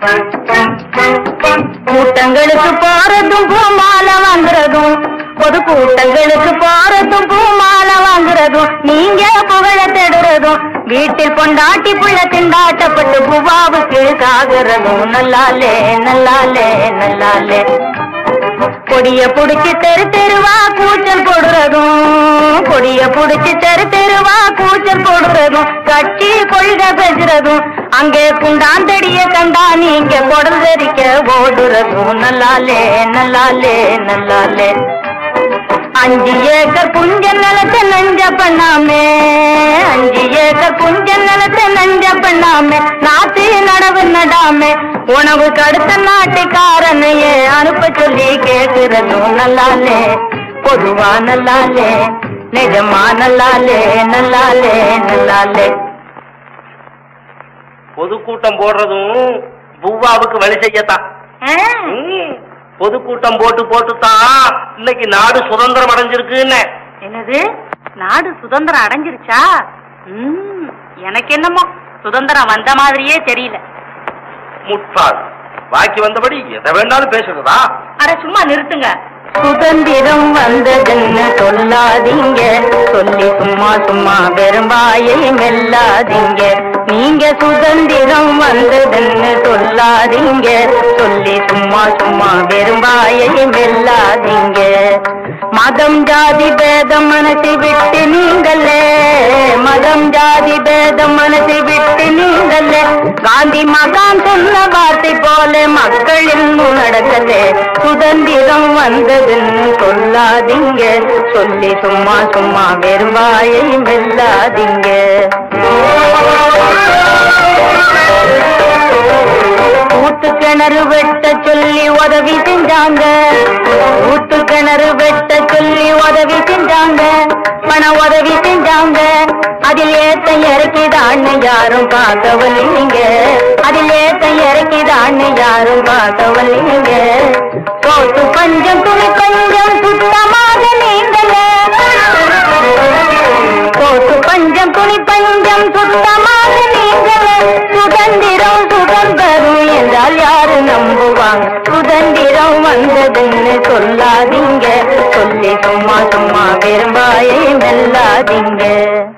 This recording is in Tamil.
கூட்டங்களுக்கு போறதும் பூமால வாங்குறதும் பொது கூட்டங்களுக்கு போறதும் பூமால வாங்குறதும் நீங்க புகழ தேடுறதும் வீட்டில் பொண்டாட்டி புள்ள திண்டாட்டப்பட்டு பூவாவுக்கு சாகுறதும் நல்லாலே நல்லாலே நல்லாலே கொடிய புடிச்சு தெரு தெருவா கூச்சல் போடுறதும் கொடிய புடிச்சு தெரு தெருவா கூச்சல் போடுறதும் கட்சி கொள்கை பேசுறதும் அங்கே குண்டாந்தடிய கண்டா நீங்க குடல் தெரிக்க ஓடுறதும் நல்லாலே நல்லாலே நல்லாலே அஞ்சு ஏக்கர் புஞ்ச நிலத்தை நஞ்ச பண்ணாமே அஞ்சு ஏக்கர் புஞ்ச நிலத்தை நஞ்ச பண்ணாமே நாத்து நடவு நடாமே உணவு கடுத்த நாட்டுக்காரனையே அனுப்ப சொல்லி கேக்குறதும் நல்லாலே பொதுவா நல்லாலே நிஜமா நல்லாலே நல்லாலே நல்லாலே பொதுக்கூட்டம் போடுறதும் பூவாவுக்கு வழி செய்யத்தான் ம், பொதுக்கூட்டம் போட்டு போட்டு தான் இன்னைக்கு நாடு சுதந்திரம் அடைஞ்சிருக்குன்னு என்னது நாடு சுதந்திரம் அடைஞ்சிருச்சா ம் எனக்கு என்னமோ சுதந்திரம் வந்த மாதிரியே தெரியல முட்டாள் பாக்கி வந்தபடி எதை வேண்டாலும் பேசுறதா அட சும்மா நிறுத்துங்க சுதந்திரம் வந்ததுன்னு சொல்லாதீங்க சொல்லி சும்மா சும்மா வெறும்பாயை மெல்லாதீங்க நீங்க சுதந்திரம் வந்ததுன்னு சொல்லாதீங்க சொல்லி சும்மா சும்மா வெறும்பாயை மெல்லாதீங்க மதம் ஜாதி பேதம் மனசு விட்டு நீங்களே மதம் ஜாதி பேதம் மனசு விட்டு நீங்களே காந்தி மகான் சொன்ன வார்த்தை போல மக்களின் நடக்கலே சுதந்திரம் வந்ததுன்னு சொல்லாதீங்க சொல்லி சும்மா சும்மா வெறும்பாயை மெல்லாதீங்க ஊத்து கிணறு வெட்ட சொல்லி உதவி செஞ்சாங்க ஊத்து கிணறு வெட்ட சொல்லி உதவி செஞ்சாங்க பண உதவி செஞ்சாங்க அதில் ஏத்த இறக்கிதான்னு யாரும் பார்க்கவில்லைங்க அதில் ஏத்த இறக்கிதான்னு யாரும் பார்க்கவில்லைங்க சோத்து பஞ்சம் துணி பஞ்சம் சுத்தமாக நீங்களே சோத்து பஞ்சம் துணி பஞ்சம் சுத்தமாக நீங்களே சுதந்திரம் சுதந்திரம் என்றால் யாரு நம்புவாங்க சுதந்திரம் வந்ததுன்னு சொல்லாதீங்க சொல்லி சும்மா சும்மா பெரும்பாயை மெல்லாதீங்க